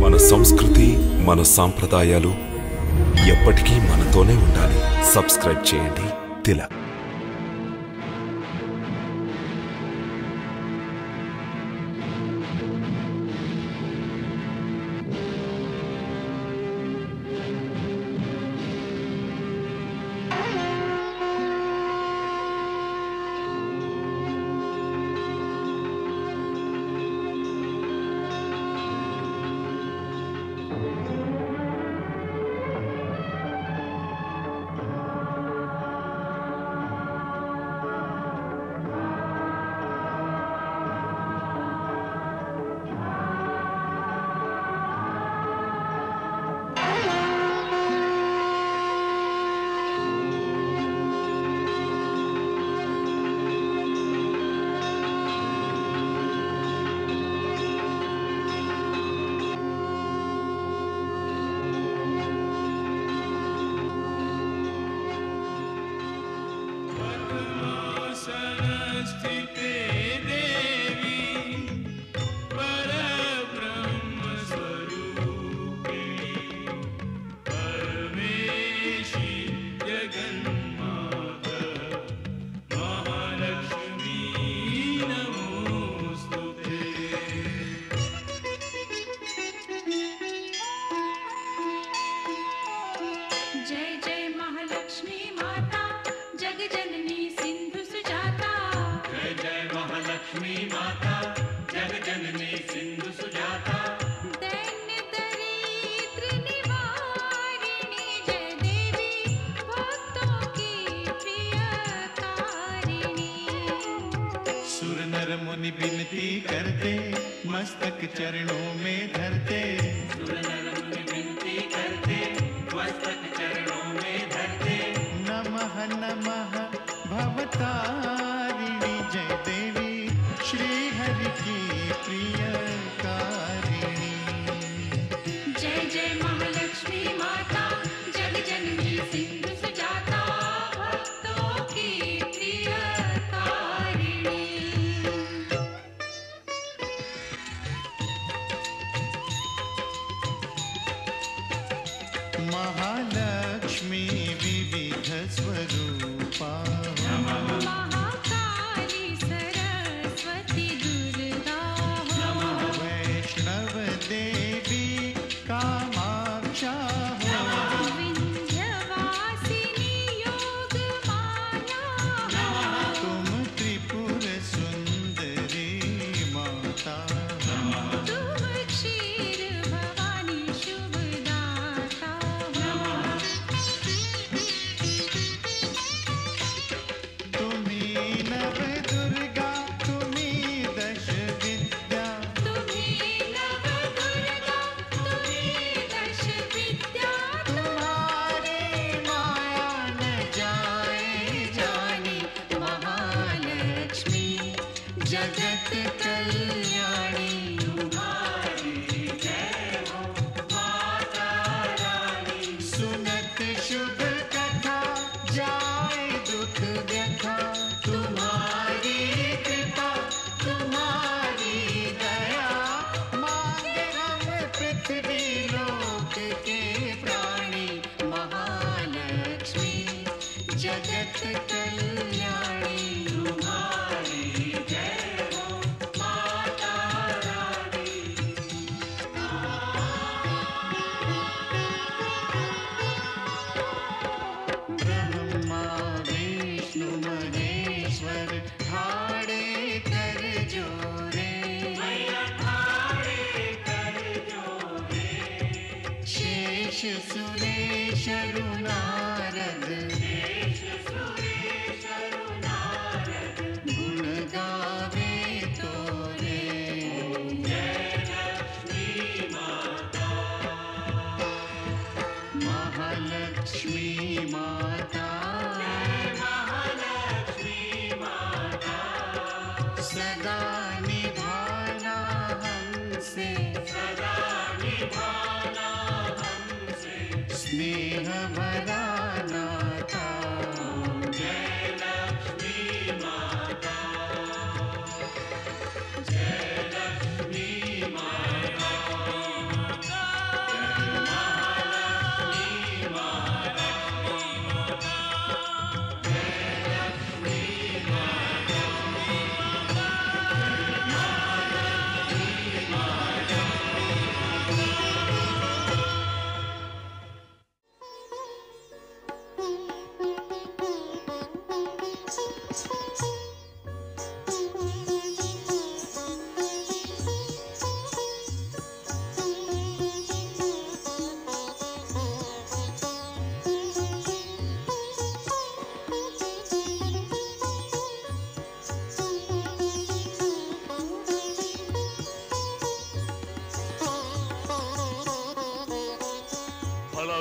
మన సంస్కృతి మన సాంప్రదాయాలు ఎప్పటికీ మనతోనే ఉండాలి సబ్స్క్రైబ్ చేయండి తిలక్ सरस्थिते देवी परब्रह्मस्वरूपिणि परमेशि जगन्मात महालक्ष्मी नमोऽस्तु ते जय जय महालक्ष्मी माता जग जननी सिंधु सुजाता जय जय महालक्ष्मी माता जग जननी सिंधु सुजाता दैन्य दरिद्र निवारिणी जय देवी भक्तों की प्रियकारिणी सुर नर मुनि विनती करते मस्तक चरणों में धरते सुर नर मुनि विनती करते मस्तक चरणों में धरते नमः नमः भवतारिणी जय देवी श्री हरि की प्रियकारिणी जय जय महालक्ष्मी माता जग जननी सिंधु सुजाता भक्तों की प्रियकारिणी महालक्ष्मी विविध स्वरूपा महाकाली सरस्वती दुर्गा वैष्णव देवी कामाक्षा विन्ध्यवासिनी योगमाया तुम त्रिपुर सुंदरी माता तुम क्षीर भवानी शुभदाता तुम्ही नव दुर्गा तुम्ही दश विद्या तुम्ही नव दुर्गा तुम्ही दश विद्या तुम्हारी माया न जाए जानी महालक्ष्मी जगत कल्याणी सुनत शुभ कथा जाए दुख व्यथा तुम्हारी कृपा तुम्हारी दया मांगे हम पृथ्वी लोक के प्राणी महालक्ष्मी जगत कल्याणी तुम्हारी जय हो माता रानी ब्रह्मा विष्णु महेश्वर ठाड़े कर जोरे शेष सुरेश नारद गुण गावे तोरे महालक्ष्मी माता सदा निभाना हमसे सदा निभाना हमसे स्नेह भरा नाता जय लक्ष्मी माता जय लक्ष्मी माता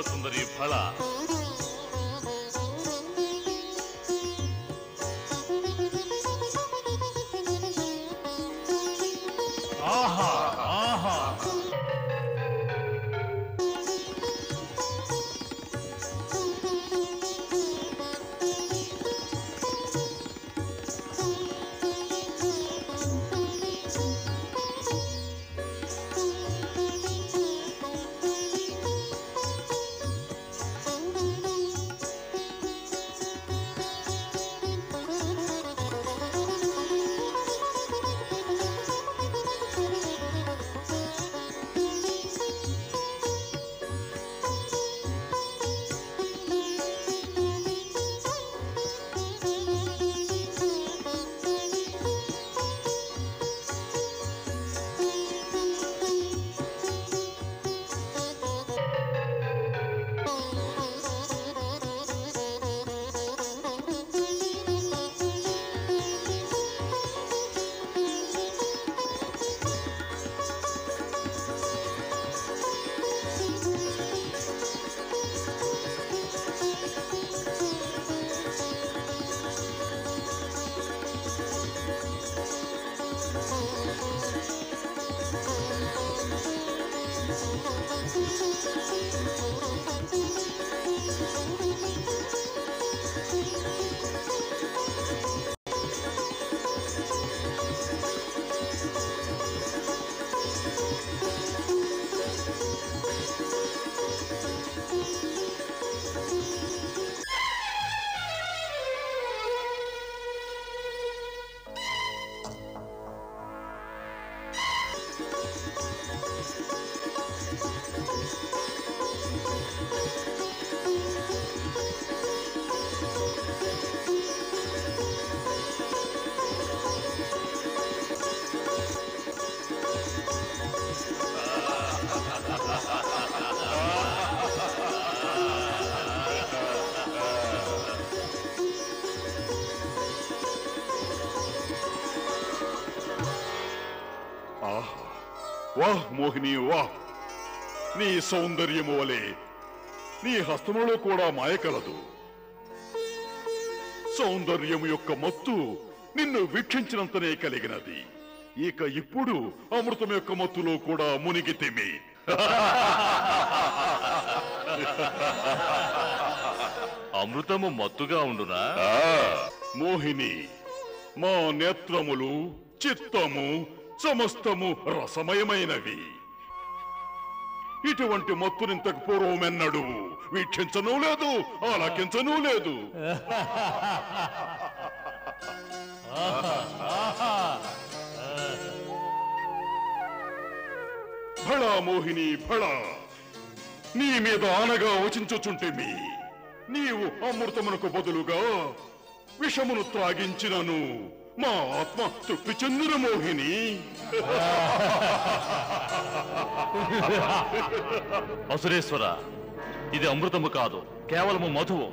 సుందరి ఫల ఆహా ఆహా ఆహా వాహ్ మోహిని వాహ్ నీ సౌందర్యము వలె నీ హస్తములో కూడా మాయ కలదు సౌందర్యము యొక్క మత్తు నిన్ను వీక్షించినంతనే కలిగినది ఇక ఇప్పుడు అమృతం యొక్క మత్తులో కూడా మునిగితిమి అమృతము మత్తుగా ఉండునా ఆ, మోహిని మా నేత్రములు చిత్తము సమస్తము రసమయమైనవి ఇటువంటి మత్తునింతకు పూర్వమెన్నడు వీక్షించను లేదు ఆలకించను లేదు భళా మోహిని భళా నీ మీద ఆనగా వచించుచుంటిమి నీవు అమృతమునకు బదులుగా విషమును త్రాగించినను మా ఆత్మ తృప్తి చెందిన మోహిని అసురేశ్వర ఇది అమృతము కాదు కేవలము మధువు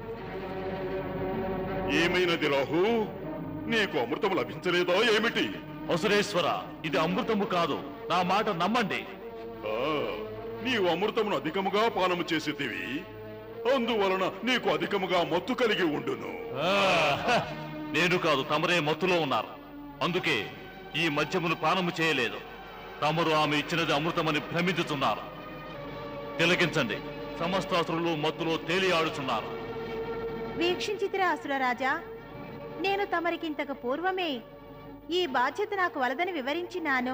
ఏమైనది రాహు నీకు అమృతం లభించలేదా ఏమిటి అసురేశ్వర ఇది అమృతము కాదు నా మాట నమ్మండి ఆ, నీవు అమృతమును అధికముగా పానము చేసేదివి అందువలన నీకు అధికముగా మత్తు కలిగి ఉండును నేను కాదు తమరే మత్తులో ఉన్నారు అందుకే ఈ మద్యమును పానము చేయలేదు తమరు ఆమె ఇచ్చినది అమృతమని భ్రమించుతున్నారు తిలకించండి సమస్త అసురులు మత్తులో తేలియాడుచున్నారు వీక్షించితిరా అసురరాజా నేను తమరికింతకు పూర్వమే ఈ బాధ్యత నాకు వలదని వివరించినాను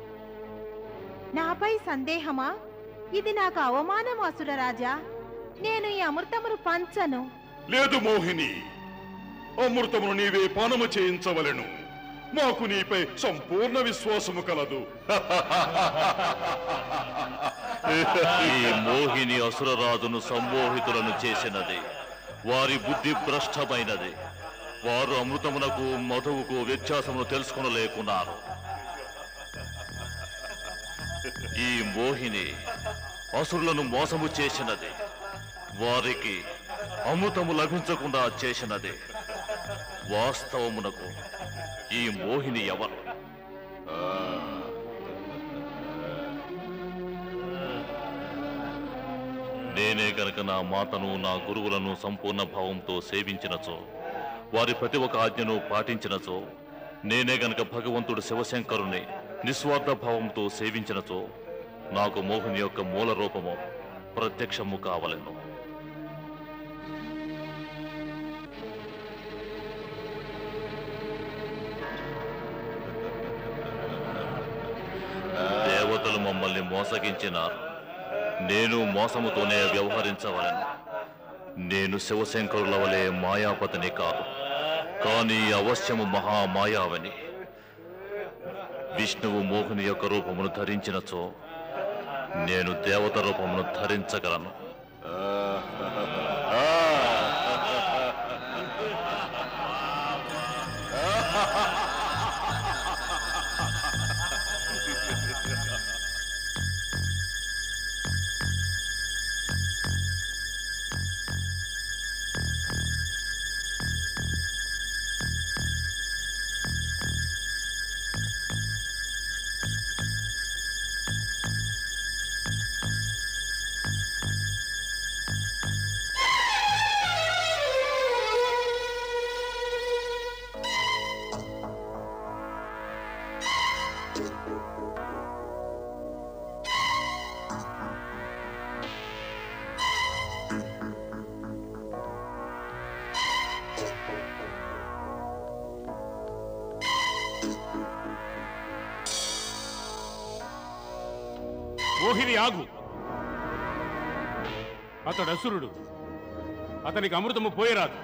నాపై సందేహమా ఇది నాకు అవమానం అసురరాజా నేను ఈ అమృతమును పంచను లేదు మోహిని అమృతమును నీవే పానము చేయించవలెను మాకు నీపై సంపూర్ణ విశ్వాసము కలదు ఈ మోహిని అసురరాజును సంమోహితులను చేసినది వారి బుద్ధి భ్రష్టమైనది వారు అమృతమునకు మధువుకు వ్యత్యాసమును తెలుసుకొనలేకున్నారు ఈ మోహిని అసురులను మోసము చేసినది వారికి అమృతము లభించకుండా చేసినది వాస్తవమునకు ఈ మోహిని ఎవరు నేనే గనక నా మాతను నా గురువులను సంపూర్ణ భావంతో సేవించినచో వారి ప్రతి ఒక్క ఆజ్ఞను పాటించినచో నేనే గనక భగవంతుడు శివశంకరుని నిస్వార్థ భావంతో సేవించినచో నాకు మోహిని యొక్క మూల రూపము ప్రత్యక్షము కావలను దేవతలు మమ్మల్ని మోసగించినారు నేను మోసముతోనే వ్యవహరించవలను నేను శివశంకరుల వలె మాయాపతిని కాదు కానీ అవశ్యము మహామాయావని విష్ణువు మోహిని యొక్క రూపమును ధరించినచో నేను దేవత రూపమును ధరించగలను మోహిని ఆగు అతడు అసురుడు అతనికి అమృతము పోయరాదు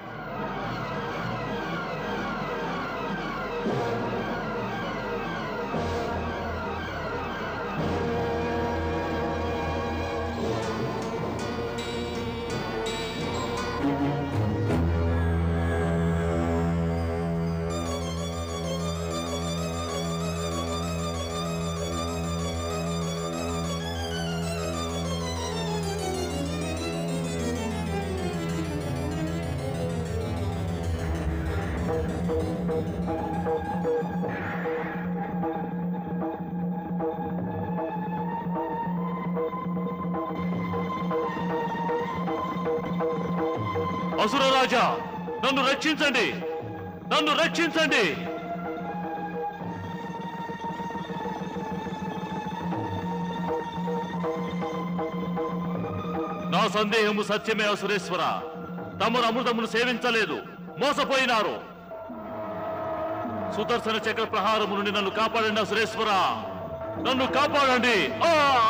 అసురరాజా నన్ను రక్షించండి నన్ను రక్షించండి నా సందేహము సత్యమే అసురేశ్వర తమరు అమృతమును సేవించలేదు మోసపోయినారు సుదర్శన చక్ర ప్రహారము నుండి నన్ను కాపాడండి అసురేశ్వర నన్ను కాపాడండి ఆ!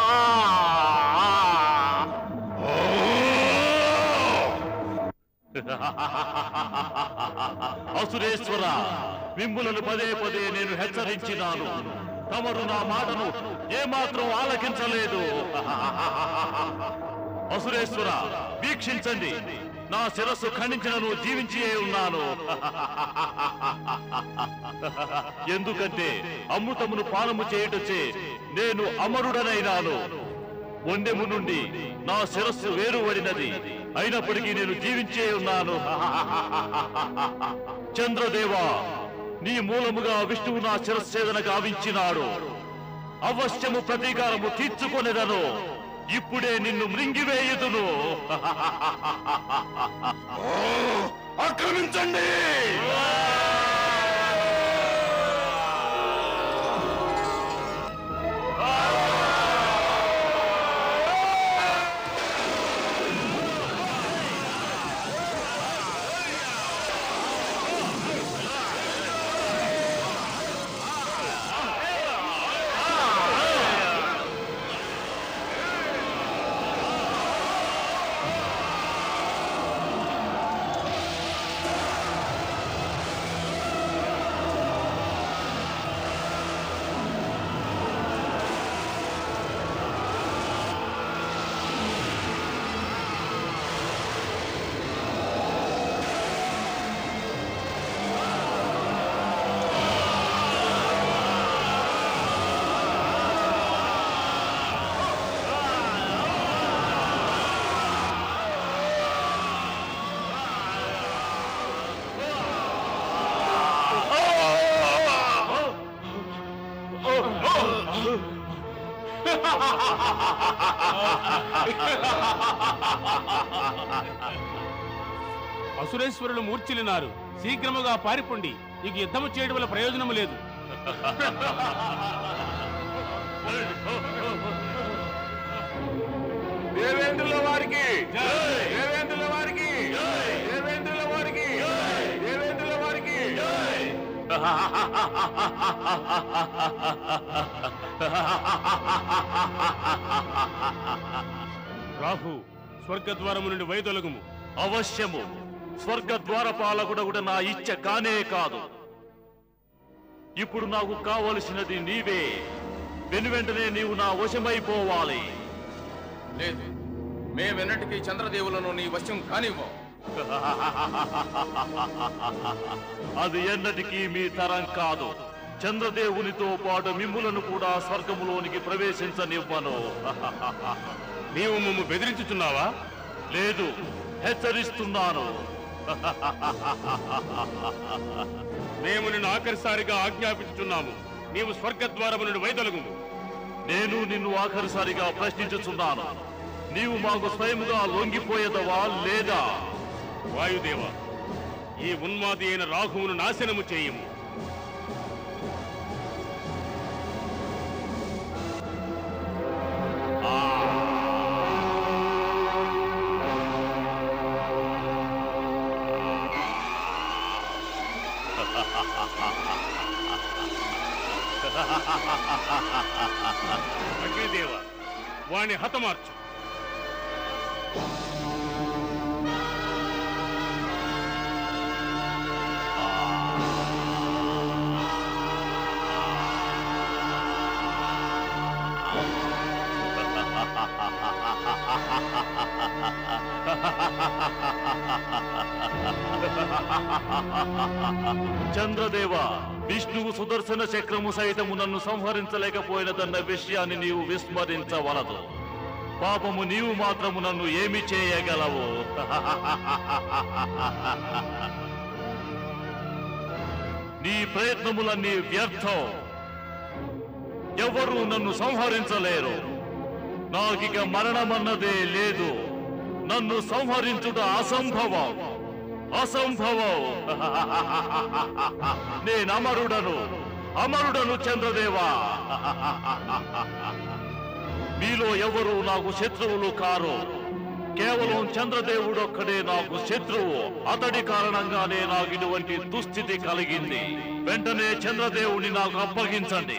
అసురేశ్వర మిమ్ములను పదే పదే నేను హెచ్చరించినాను తమరు నా మాటను ఏమాత్రం ఆలకించలేదు అసురేశ్వర వీక్షించండి నా శిరస్సు ఖండించినను జీవించియే ఉన్నాను ఎందుకంటే అమృతమును పానము చేయుటచే నేను అమరుడనైనాను ఒండెము నుండి నా శిరస్సు వేరుపడినది అయినప్పటికీ నేను జీవించే ఉన్నాను చంద్రదేవా నీ మూలముగా విష్ణువు నా శిరస్సేదన గావించినాడు అవశ్యము ప్రతీకారము తీర్చుకొనేదను ఇప్పుడే నిన్ను మృంగివేయుదును ఆక్రమించండి అసురేశ్వరులు మూర్ఛిలినారు శీఘ్రముగా పారిపోండి ఇక యుద్ధము చేయడం వల్ల ప్రయోజనము లేదు దేవేంద్రుల వారికి దేవేంద్రుల వారికి దేవేంద్రుల వారికి దేవేంద్రుల వారికి రాహు స్వర్గద్వారము నుండి వైదొలగుము అవశ్యము స్వర్గ ద్వారపాలకుడగుడ నా ఇచ్చ కానే కాదు ఇప్పుడు నాకు కావలసినది నీవే వెనువెంటనే నీవు నా వశమైపోవాలి లేదు మేమెన్నటికీ చంద్రదేవులను నీ వశం కానివ్వం అది ఎన్నటికీ మీ తరం కాదు చంద్రదేవునితో పాటు మిమ్ములను కూడా స్వర్గములోనికి ప్రవేశించనివ్వను నీవు మమ్ము బెదిరించుచున్నావా లేదు హెచ్చరిస్తున్నాను మేము నిన్ను ఆఖరిసారిగా ఆజ్ఞాపించుచున్నాము నీవు స్వర్గద్వారము నుండి వైదొలగుము నేను నిన్ను ఆఖరిసారిగా ప్రశ్నించుచున్నాను నీవు మాకు స్వయముగా లొంగిపోయేదవా లేదా వాయుదేవ ఈ ఉన్మాది అయిన రాహువును నాశనము చేయము అగ్నిదేవ వాణ్ణి హతమార్చు చంద్రదేవ విష్ణువు సుదర్శన చక్రము సైతము నన్ను సంహరించలేకపోయినదన్న విషయాన్ని నీవు విస్మరించవలదు పాపము నీవు మాత్రము నన్ను ఏమి చేయగలవు నీ ప్రయత్నములన్నీ వ్యర్థం ఎవరు నన్ను సంహరించలేరు నాకిక మరణమన్నదే లేదు నన్ను సంహరించుట అసంభవం అసంభవం నేను అమరుడను అమరుడను చంద్రదేవా మీలో ఎవరు నాకు శత్రువులు కారు కేవలం చంద్రదేవుడొక్కడే నాకు శత్రువు అతడి కారణంగానే నాకు ఇటువంటి దుస్థితి కలిగింది వెంటనే చంద్రదేవుని నాకు అప్పగించండి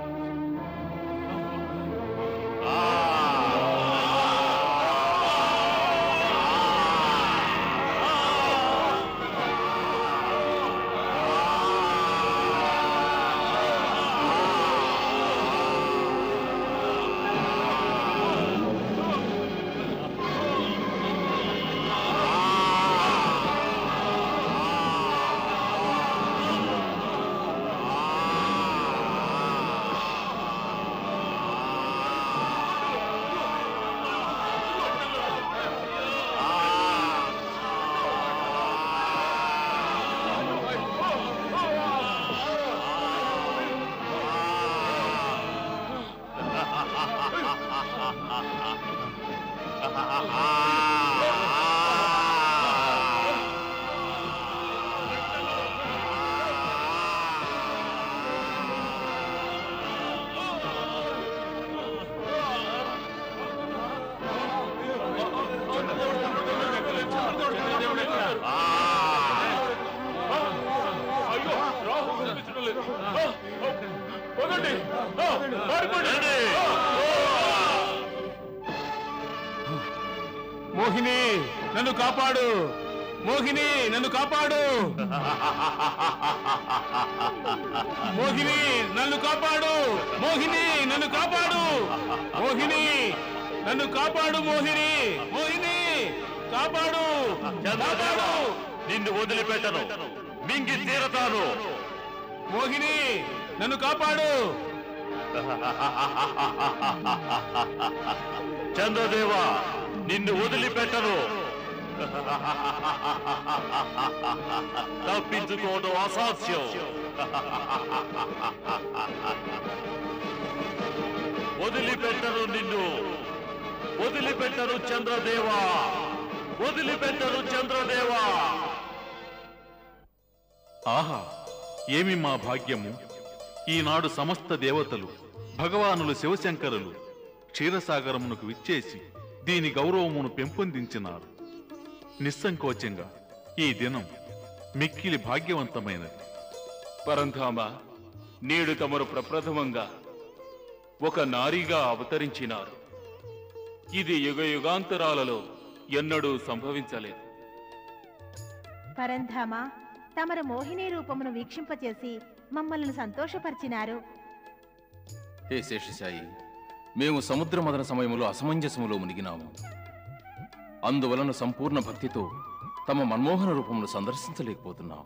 మోహిని నన్ను కాపాడు మోహిని నన్ను కాపాడు మోహిని నన్ను కాపాడు మోహిని నన్ను కాపాడు మోహిని నన్ను కాపాడు మోహిని మోహిని కాపాడు చంద్రదేవా కాపాడు నిన్ను వదిలిపెట్టను మింగి తీరతాను మోహిని నన్ను కాపాడు చంద్రదేవా నిన్ను వదిలిపెట్టను తప్పించుకోవడం అసాధ్యం వదిలిపెట్టను నిన్ను వదిలిపెట్టను చంద్రదేవా వదిలిపెట్టరు చంద్రదేవా ఆహా ఏమి మా భాగ్యము ఈనాడు సమస్త దేవతలు భగవానులు శివశంకరులు క్షీరసాగరమునకు విచ్చేసి దీని గౌరవమును పెంపొందించినారు నిస్సంకోచంగా ఈ దినం మిక్కిలి భాగ్యవంతమైనది పరంధామ నేడు తమరు ప్రప్రథమంగా ఒక నారీగా అవతరించినారు ఇది యుగ యుగాంతరాలలో ఎన్నడూ సంభవించలేదు పరంధామ తమరు మోహిని రూపమును వీక్షింపచేసి మమ్మల్ని సంతోషపరిచినారు హే శేషశాయి మేము సముద్ర మదన సమయంలో అసమంజసములో మునిగినాము అందువలన సంపూర్ణ భక్తితో తమ మన్మోహన రూపమును సందర్శించలేకపోతున్నాం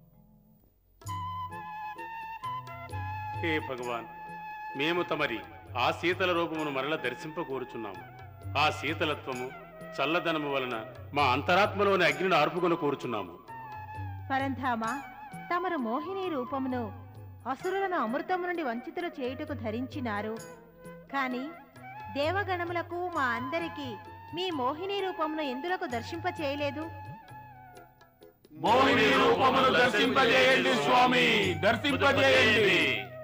హే భగవాన్ మేము తమరి ఆ శీతల రూపమును మరల దర్శింప కోరుచున్నాము ఆ శీతలత్వము చల్లదనము వలన మా అంతరాత్మలోని అగ్నిని ఆర్పుకొని కోరుచున్నాము పరంధామ తమరు మోహిని రూపమును అసురులను అమృతము నుండి వంచితులు చేయుటకు ధరించినారు కాని దేవగణములకు మా అందరికీ మీ మోహిని రూపమును ఎందులకు దర్శింప చేయలేదు మోహిని రూపమును దర్శింపజేయండి స్వామి దర్శింపజేయండి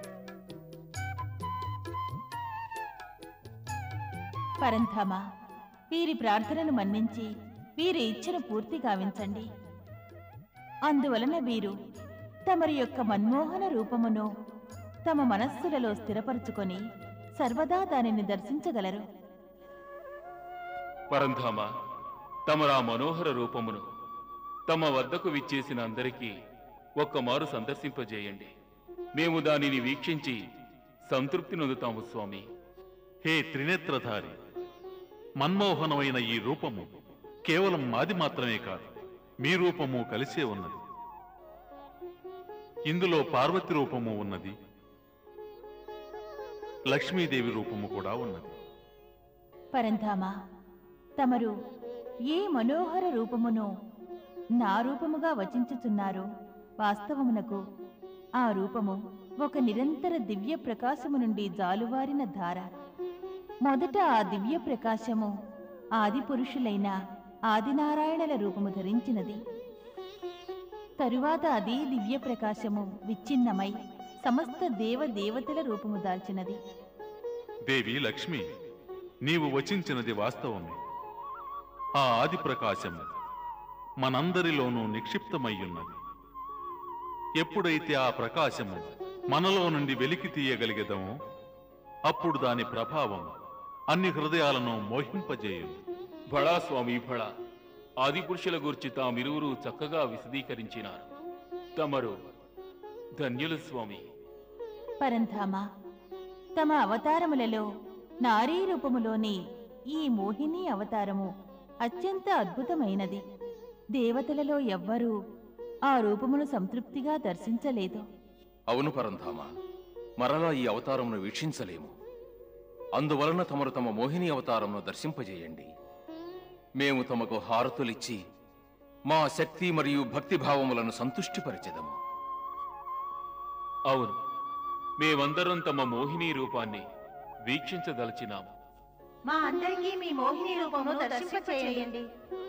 పరంధామ వీరి ప్రార్థనను మన్నించి వీరి ఇచ్ఛను పూర్తి గావించండి అందువలన వీరు తమరి యొక్క మన్మోహన రూపమును తమ మనస్సులలో స్థిరపరుచుకొని సర్వదా దానిని దర్శించగలరు పరంధామ తమరా మనోహర రూపమును తమ వద్దకు విచ్చేసిన అందరికీ ఒక్కమారు సందర్శింపజేయండి మేము దానిని వీక్షించి సంతృప్తి నొందుతాము స్వామి హే త్రినేత్రధారి మన్మోహనమైన ఈ రూపము కేవలం మాది మాత్రమే కాదు మీ రూపము కలిసే ఉన్నది ఇందులో పార్వతి రూపము ఉన్నది లక్ష్మీదేవి రూపము కూడా ఉన్నది పరంధామ తమరు ఏ మనోహర రూపమును నా రూపముగా వచించుచున్నారు వాస్తవమునకు ఆ రూపము ఒక నిరంతర దివ్య ప్రకాశము నుండి జాలువారిన ధార మొదట ఆ దివ్య ప్రకాశము ఆది పురుషులైన ఆదినారాయణల రూపము ధరించినది తరువాత అదే దివ్య ప్రకాశము విచ్ఛిన్నమై సమస్త దేవ దేవతల రూపము దాల్చినది దేవి లక్ష్మి నీవు వచించినది వాస్తవమే ఆ ఆది ప్రకాశము మనందరిలోనూ నిక్షిప్తమయ్యున్నది ఎప్పుడైతే ఆ ప్రకాశము మనలో నుండి వెలికి తీయగలిగేదమో అప్పుడు దాని ప్రభావం అన్ని హృదయాలను మోహింపజేయును భళా స్వామి భళా ఆదిపురుషుల గురించి తామిరువురు చక్కగా విశదీకరించినారు తమరు ధన్యులు స్వామి పరంధామ తమ అవతారములలో నారీ రూపములోని ఈ మోహిని అవతారము అత్యంత అద్భుతమైనది దేవతలలో ఎవ్వరూ ఆ రూపమును సంతృప్తిగా దర్శించలేదు అవును పరంధామ మరలా ఈ అవతారమును వీక్షించలేము అందువలన తమరు తమ మోహిని అవతారమును దర్శింపజేయండి మేము తమకు హారతులిచ్చి మా శక్తి మరియు భక్తి భావములను సంతుష్టిపరిచెదము అవును మేమందరం తమ మోహిని రూపాన్ని వీక్షించదలచినాము మా అందరికీ మీ మోహిని రూపమును దర్శింప చేయండి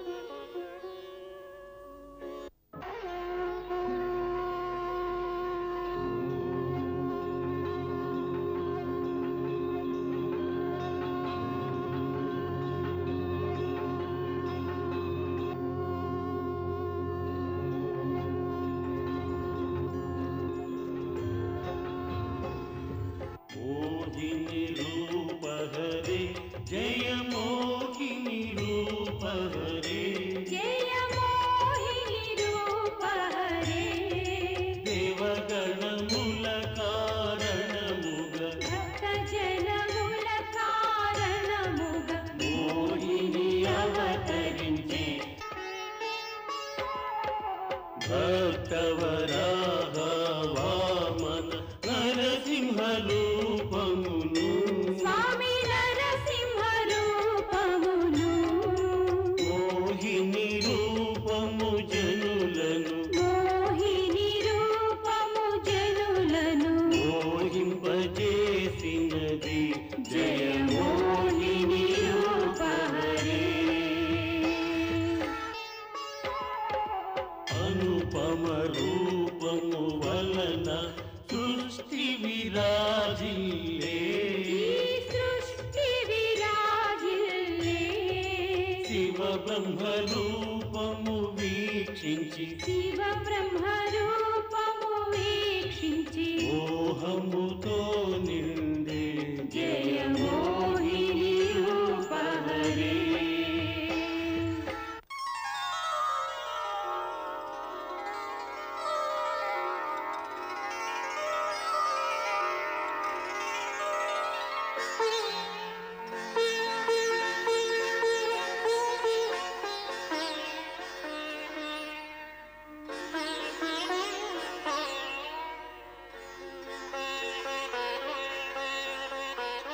मोहिनी रूप हरे जय मोहिनी रूप हरे జయ మోహిని రూప హరే దేవగణముల కారణముగ భక్త జనముల కారణముగ మోహిని అవతరించి భక్తవరాహ వామన నరసింహరూపమును స్వామి నరసింహ రూపమును మోహిని రూపము జనులను మోహిని రూపము జనులను మోహింపజేసినది జయ మోహిని రూప హరే శివ బ్రహ్మ రూపము వీక్షించి శివ బ్రహ్మ రూపము వీక్షించి మోహము